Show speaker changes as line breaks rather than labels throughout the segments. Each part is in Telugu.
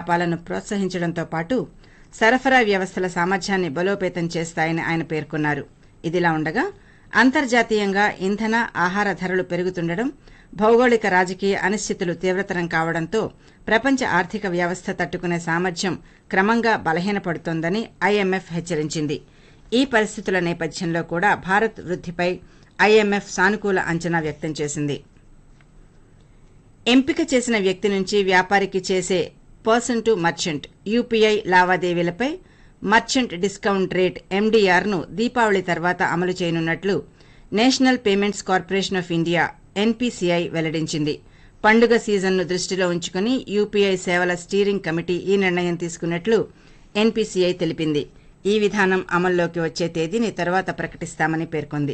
కార్యకలాపాలను ప్రోత్సహించడంతో పాటు సరఫరా వ్యవస్థల సామర్థ్యాన్ని బలోపేతం చేస్తాయని ఆయన పేర్కొన్నారు ఇదిలా ఉండగా అంతర్జాతీయంగా ఇంధన ఆహార ధరలు పెరుగుతుండడం భౌగోళిక రాజకీయ అనిశ్చితులు తీవ్రతరం కావడంతో ప్రపంచ ఆర్థిక వ్యవస్థ తట్టుకునే సామర్థ్యం క్రమంగా బలహీనపడుతోందని ఐఎంఎఫ్ హెచ్చరించింది ఈ పరిస్థితుల నేపథ్యంలో కూడా భారత్ వృద్దిపై ఐఎంఎఫ్ సానుకూల అంచనా వ్యక్తం చేసింది ఎంపిక చేసిన వ్యక్తి నుంచి వ్యాపారికి చేసే పర్సన్ టు మర్చెంట్ యూపీఐ లావాదేవీలపై మర్చెంట్ డిస్కౌంట్ రేట్ ఎండీఆర్ను దీపావళి తర్వాత అమలు చేయనున్నట్లు National Payments Corporation of India NPCI వెల్లడించింది పండుగ సీజన్ను దృష్టిలో ఉంచుకుని యూపీఐ సేవల స్టీరింగ్ కమిటీ ఈ నిర్ణయం తీసుకున్నట్లు ఎన్పీసీఐ తెలిపింది ఈ విధానం అమల్లోకి వచ్చే తేదీని తర్వాత ప్రకటిస్తామని పేర్కొంది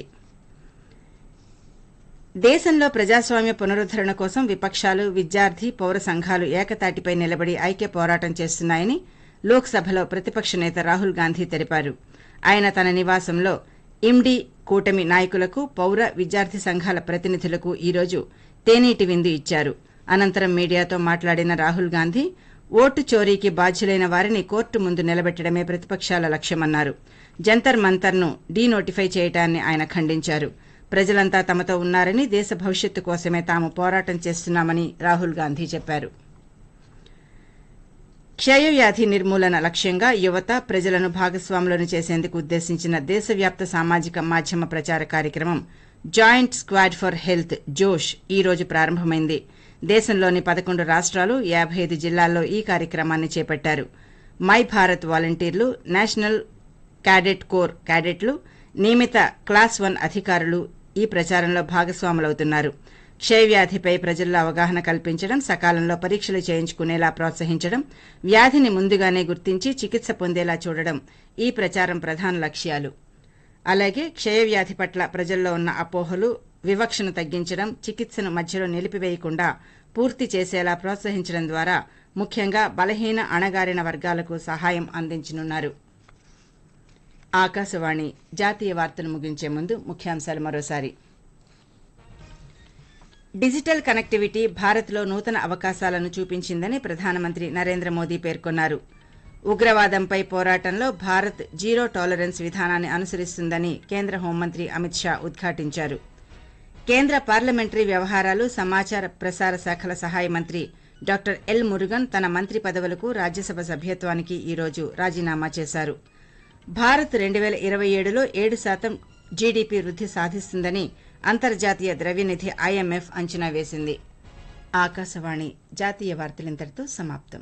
దేశంలో ప్రజాస్వామ్య పునరుద్దరణ కోసం విపక్షాలు విద్యార్థి పౌర సంఘాలు ఏకతాటిపై నిలబడి ఐక్య పోరాటం చేస్తున్నాయని లోక్సభలో ప్రతిపక్ష నేత రాహుల్ గాంధీ తెలిపారు ఆయన తన నివాసంలో ఇమ్డీ కూటమి నాయకులకు పౌర విద్యార్థి సంఘాల ప్రతినిధులకు ఈరోజు తేనీటి విందు ఇచ్చారు అనంతరం మీడియాతో మాట్లాడిన రాహుల్ గాంధీ ఓటు చోరీకి బాధ్యులైన వారిని కోర్టు ముందు నిలబెట్టడమే ప్రతిపక్షాల లక్ష్యమన్నారు జంతర్ మంతర్ను డీనోటిఫై చేయడాన్ని ఆయన ఖండించారు ప్రజలంతా తమతో ఉన్నారని దేశ భవిష్యత్తు కోసమే తాము పోరాటం చేస్తున్నామని రాహుల్ గాంధీ చెప్పారు క్షయవ్యాధి నిర్మూలన లక్ష్యంగా యువత ప్రజలను భాగస్వాములను చేసేందుకు ఉద్దేశించిన దేశవ్యాప్త సామాజిక మాధ్యమ ప్రచార కార్యక్రమం జాయింట్ స్క్వాడ్ ఫర్ హెల్త్ జోష్ ఈ రోజు ప్రారంభమైంది దేశంలోని పదకొండు రాష్ట్రాలు యాభై ఐదు జిల్లాల్లో ఈ కార్యక్రమాన్ని చేపట్టారు మై భారత్ వాలంటీర్లు నేషనల్ క్యాడెట్ కోర్ క్యాడెట్లు నియమిత క్లాస్ వన్ అధికారులు ఈ ప్రచారంలో భాగస్వాములవుతున్నారు క్షయవ్యాధిపై ప్రజల్లో అవగాహన కల్పించడం సకాలంలో పరీక్షలు చేయించుకునేలా ప్రోత్సహించడం వ్యాధిని ముందుగానే గుర్తించి చికిత్స పొందేలా చూడడం ఈ ప్రచారం ప్రధాన లక్ష్యాలు అలాగే క్షయవ్యాధి పట్ల ప్రజల్లో ఉన్న అపోహలు వివక్షను తగ్గించడం చికిత్సను మధ్యలో నిలిపివేయకుండా పూర్తి చేసేలా ప్రోత్సహించడం ద్వారా ముఖ్యంగా బలహీన అణగారిన వర్గాలకు సహాయం అందించనున్నారు ఆకాశవాణి జాతీయ వార్తలు ముగించే ముందు ముఖ్యాంశాలు మరోసారి డిజిటల్ కనెక్టివిటీ భారత్లో నూతన అవకాశాలను చూపించిందని ప్రధానమంత్రి నరేంద్ర మోదీ పేర్కొన్నారు ఉగ్రవాదంపై పోరాటంలో భారత్ జీరో టాలరెన్స్ విధానాన్ని అనుసరిస్తుందని కేంద్ర హోంమంత్రి అమిత్ షా ఉద్ఘాటించారు కేంద్ర పార్లమెంటరీ వ్యవహారాలు సమాచార ప్రసార శాఖల సహాయ మంత్రి డాక్టర్ ఎల్ మురుగన్ తన మంత్రి పదవులకు రాజ్యసభ సభ్యత్వానికి ఈ రోజు రాజీనామా చేశారు భారత్ రెండు వేల ఇరవై ఏడులో ఏడు శాతం జీడీపీ వృద్ధి సాధిస్తుందని అంతర్జాతీయ ద్రవ్యనిధి ఐఎంఎఫ్ అంచనా వేసింది ఆకాశవాణి జాతీయ వార్తలింతటితో సమాప్తం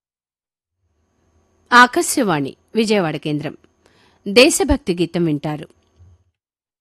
ఆకాశవాణి విజయవాడ కేంద్రం దేశభక్తి గీతం వింటారు